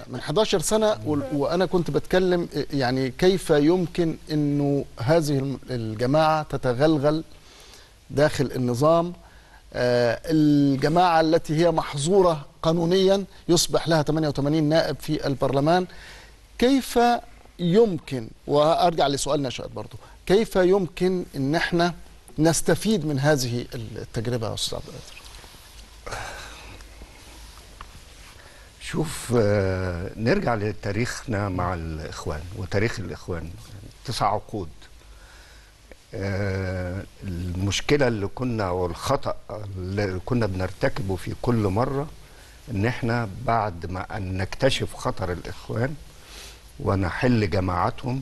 من 11 سنه و- وانا كنت بتكلم يعني كيف يمكن انه هذه الم- الجماعه تتغلغل داخل النظام آه، الجماعه التي هي محظوره قانونيا يصبح لها 88 نائب في البرلمان كيف يمكن وارجع لسؤالنا شويه برضه كيف يمكن ان احنا نستفيد من هذه التجربه يا استاذ عبد القادر شوف آه، نرجع لتاريخنا مع الإخوان وتاريخ الإخوان تسع عقود آه، المشكلة اللي كنا والخطأ اللي كنا بنرتكبه في كل مرة إن إحنا بعد ما أن نكتشف خطر الإخوان ونحل جماعتهم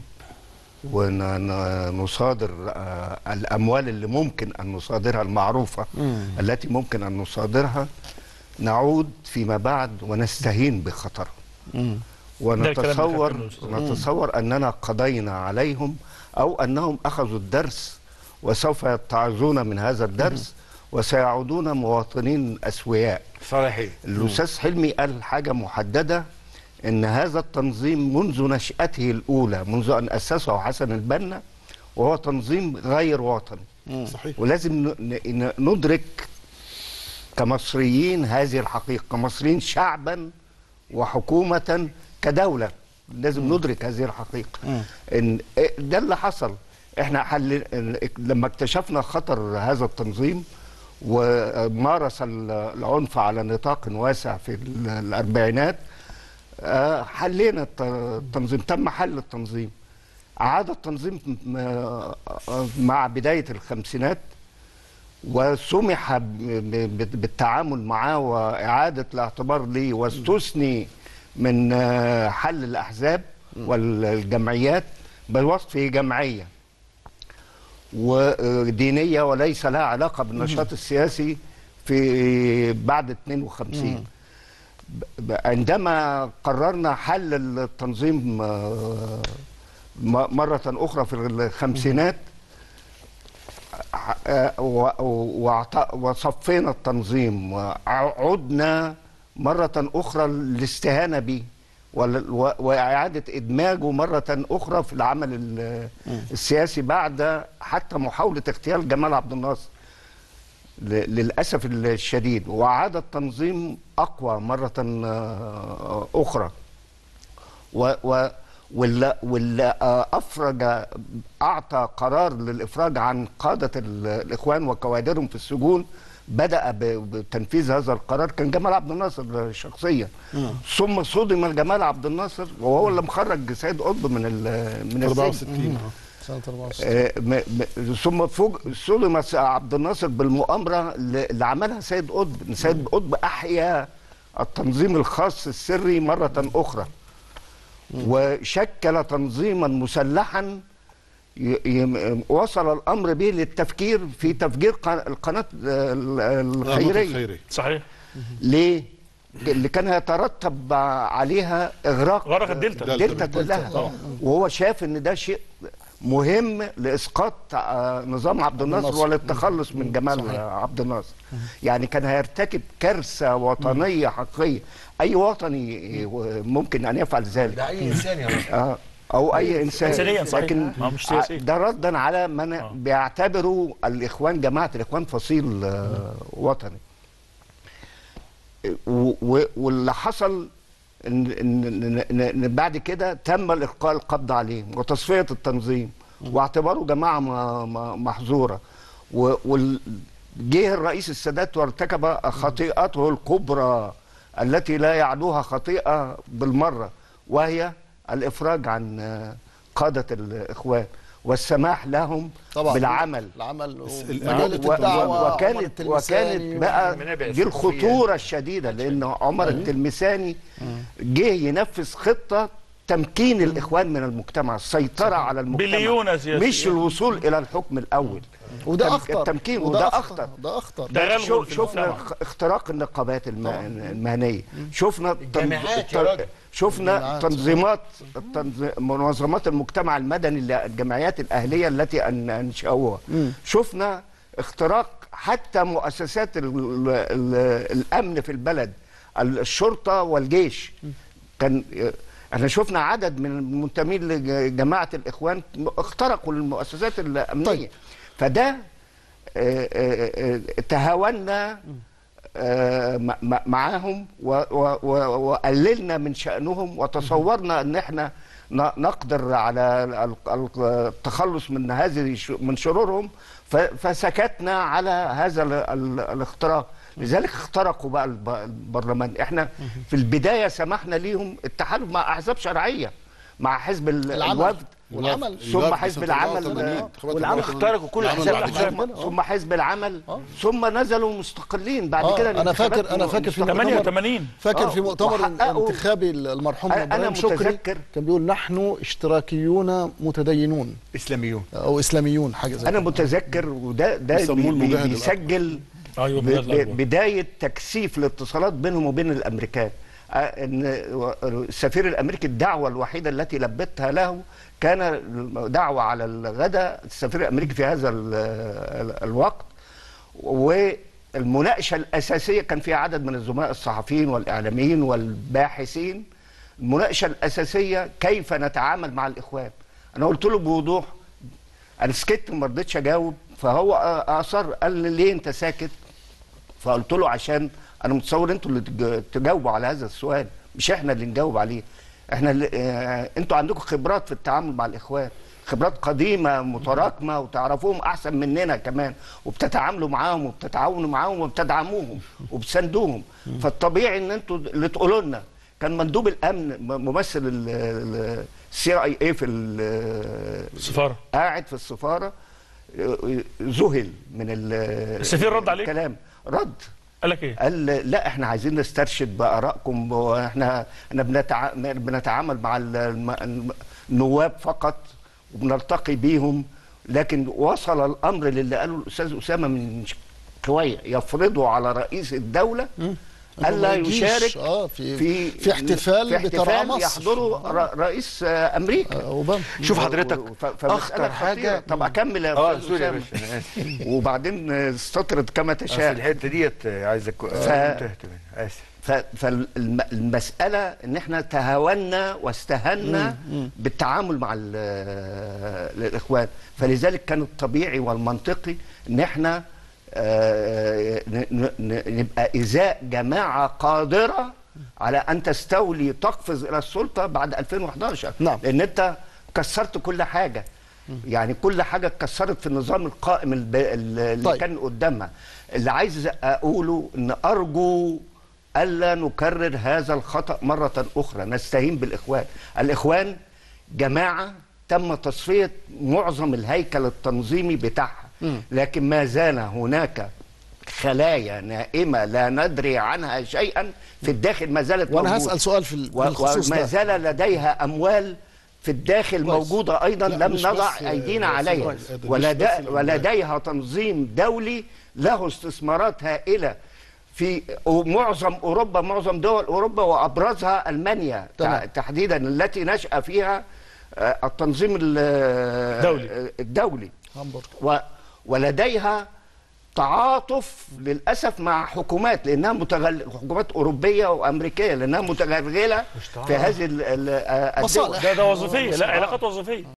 ونصادر الأموال اللي ممكن أن نصادرها المعروفة التي ممكن أن نصادرها نعود فيما بعد ونستهين بخطرها ده الكلام ونتصور اللي خدته نتصور اننا قضينا عليهم او انهم اخذوا الدرس وسوف يتعظون من هذا الدرس وسيعودون مواطنين اسوياء صالحين الاستاذ حلمي قال حاجه محدده ان هذا التنظيم منذ نشاته الاولى منذ ان اسسه حسن البنا وهو تنظيم غير وطني صحيح ولازم ن- ن- ندرك كمصريين هذه الحقيقة كمصريين شعبا وحكومة كدولة لازم ندرك هذه الحقيقة إن ده اللي حصل احنا حل لما اكتشفنا خطر هذا التنظيم ومارس ال- العنف على نطاق واسع في ال- الأربعينات آه، حلينا الت- التنظيم تم حل التنظيم عاد التنظيم م- آه، مع بداية الخمسينات وسمح ب- ب- بالتعامل معاه وإعادة الاعتبار ليه واستثني من آه، حل الأحزاب والجمعيات بوصفه جمعية ودينية وليس لها علاقة بالنشاط السياسي في بعد 52 ب- عندما قررنا حل التنظيم آه، م- مرة أخرى في الخمسينات آه، و- وأعط- وصفينا التنظيم وعدنا مرة أخرى للاستهانة به وال- و- وإعادة إدماجه مرة أخرى في العمل ال- السياسي بعد حتى محاولة اغتيال جمال عبد الناصر ل- للأسف الشديد وعاد التنظيم أقوى مرة آه، أخرى و و واللي, واللي آه، افرج اعطى قرار للافراج عن قاده ال- الاخوان وكوادرهم في السجون بدا ب- بتنفيذ هذا القرار كان جمال عبد الناصر شخصيا ثم صدم جمال عبد الناصر وهو اللي مخرج سيد قطب من ال- من السجن 64 سنه 64 آه، م- م- ثم فوق صدم س- عبد الناصر بالمؤامره اللي اللي عملها سيد قطب إن سيد قطب احيا التنظيم الخاص السري مره اخرى وشكل تنظيما مسلحا ي- ي- وصل الامر به للتفكير في تفجير ق- القناه آه، الخيريه الخيري صحيح ليه؟ اللي كان هيترتب عليها اغراق غرق الدلتا. الدلتا كلها وهو شاف ان ده شيء مهم لاسقاط آه، نظام عبد الناصر الناصر. وللتخلص من جمال آه، عبد الناصر يعني كان هيرتكب كارثه وطنيه حقيقيه اي وطني آه، ممكن ان يفعل ذلك ده اي انسان يا رب آه، او اي انسان إنسانياً صحيح. لكن آه، مش سياسياً. ده ردا على من بيعتبروا الاخوان جماعه الاخوان فصيل آه، وطني و- و- واللي حصل ان ان إن- إن- إن بعد كده تم الالقاء القبض عليهم وتصفيه التنظيم واعتباره جماعه م- م- محظوره وجه الرئيس السادات وارتكب خطيئته الكبرى التي لا يعدوها خطيئه بالمره وهي الافراج عن آه، قاده الاخوان والسماح لهم طبعا بالعمل العمل و- ومجله و- الدعوه و- عمر وكانت التلمساني وكانت بقى منابع دي الثقافية. الخطوره الشديده لان عمر التلمساني جه ينفذ خطه تمكين الاخوان من المجتمع السيطره على المجتمع بليونة سياسية. مش الوصول الى الحكم الاول وده التم- اخطر التمكين وده اخطر ده اخطر ده شو غلو في شفنا المجتمع. اخ- اختراق النقابات الم- المهنيه شفنا التنظ- الجامعات يا الت- راجل. شفنا الجامعات. تنظيمات التنظ- منظمات المجتمع المدني اللي- الجمعيات الاهليه التي أن- انشاوها شفنا اختراق حتى مؤسسات ال ال الامن في البلد الشرطه والجيش كان احنا شفنا عدد من المنتمين لجماعه الاخوان اخترقوا المؤسسات الامنيه طيب. فده آه، آه، آه، تهاونا آه، م- م- معاهم و- و- و- وقللنا من شأنهم وتصورنا ان احنا ن- نقدر على ال- ال- التخلص من هذه الش- من شرورهم ف- فسكتنا على هذا ال- ال- الاختراق لذلك اخترقوا بقى الب- البرلمان احنا في البدايه سمحنا ليهم التحالف مع احزاب شرعيه مع حزب ال- العمل. الوفد والعمل. ثم الوفد حزب سنة العمل 84. والعمل اخترقوا كل العمل احزاب بعد الاحزاب كده. ثم حزب العمل ثم نزلوا مستقلين بعد آه، كده انا فاكر انا فاكر في مؤتمر 88 فاكر آه، في مؤتمر وحققوا- انتخابي المرحوم أنا- ابراهيم أنا شكري متذكر. كان بيقول نحن اشتراكيون متدينون اسلاميون او اسلاميون حاجه زي انا كده. متذكر وده ده بيسموه بي- بي- المجاهد بيسجل ايوه ب- بجد ب- بدايه تكثيف الاتصالات بينهم وبين الامريكان آه، ان السفير الامريكي الدعوه الوحيده التي لبتها له كان دعوه على الغداء السفير الامريكي في هذا ال- ال- الوقت والمناقشه الاساسيه كان فيها عدد من الزملاء الصحفيين والاعلاميين والباحثين المناقشه الاساسيه كيف نتعامل مع الاخوان انا قلت له بوضوح انا سكت ما رضيتش اجاوب فهو اصر قال لي ليه انت ساكت فقلت له عشان انا متصور انتوا اللي تج- تجاوبوا على هذا السؤال مش احنا اللي نجاوب عليه احنا اللي اه انتوا عندكم خبرات في التعامل مع الاخوان خبرات قديمه متراكمه وتعرفوهم احسن مننا كمان وبتتعاملوا معاهم وبتتعاونوا معاهم وبتدعموهم وبتساندوهم فالطبيعي ان انتوا اللي تقولوا لنا كان مندوب الامن م- ممثل السي اي اي في ال- السفاره قاعد في السفاره اه، ذهل من ال- السفير رد عليك؟ الكلام رد قال لك ايه؟ قال لا احنا عايزين نسترشد بارائكم واحنا احنا بنتع... بنتعامل مع ال- الم- النواب فقط وبنلتقي بيهم لكن وصل الامر للي قاله الاستاذ اسامه من شويه يفرضوا على رئيس الدوله إنه ما الا يجيش، يشارك آه، في- في في احتفال في بترعى احتفال مصر. يحضره ر- رئيس آه، امريكا آه، اوباما شوف حضرتك ف- فمسألة اخطر حاجه خطيرة. طب اكمل يا اه أستاذ سوري يا أسامة. باشا انا اسف وبعدين استطرد كما أصل تشاء الحته ديت عايزك ف- انتهت منها اسف فالمسألة ان احنا تهاونا واستهنا بالتعامل مع ال- الاخوان فلذلك كان الطبيعي والمنطقي ان احنا آه، ن- ن- ن- نبقى ازاء جماعة قادرة على ان تستولي تقفز الى السلطة بعد 2011 نعم. لان انت كسرت كل حاجة يعني كل حاجة اتكسرت في النظام القائم الب- اللي طيب. كان قدامها اللي عايز اقوله ان ارجو الا نكرر هذا الخطا مره اخرى نستهين بالاخوان الاخوان جماعه تم تصفيه معظم الهيكل التنظيمي بتاعها لكن ما زال هناك خلايا نائمه لا ندري عنها شيئا في الداخل ما زالت وانا موجودة. هسال سؤال في ال- في و- الخصوص وما ده زال لديها اموال في الداخل كويس. موجوده ايضا لا، لم مش نضع بس- ايدينا بس عليها كويس. مش ولد... بس الأموال. ولديها تنظيم دولي له استثمارات هائله في معظم اوروبا معظم دول اوروبا وابرزها المانيا تمام. تع- تحديدا التي نشا فيها آه، التنظيم ال- دولي. الدولي هامبورغ. و... ولديها تعاطف للاسف مع حكومات لانها متغل... حكومات اوروبيه وامريكيه لانها متغلغله في هذه ال... ال... الدول مصالح. ده ده وظيفيه لا علاقات وظيفيه